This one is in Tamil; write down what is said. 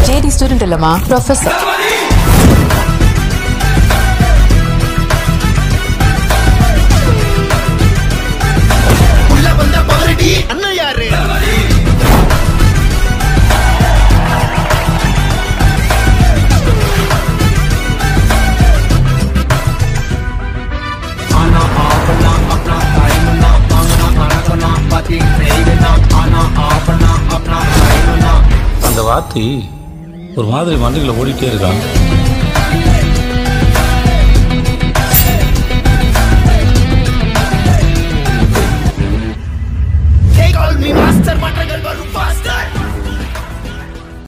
ஜேடி ஸ்டூடெண்ட் இல்லம்மா ப்ரொஃபஸர் உள்ள வந்த பாரடி அண்ணன் யாரு आना अपना अपना टाइम ना मांगना आना करना बाकी செய்யனா ஆனா अपना अपना टाइम ना அந்த வாத்தி ஒரு மாதிரி மண்டையில் ஓடிட்டே இருக்கான்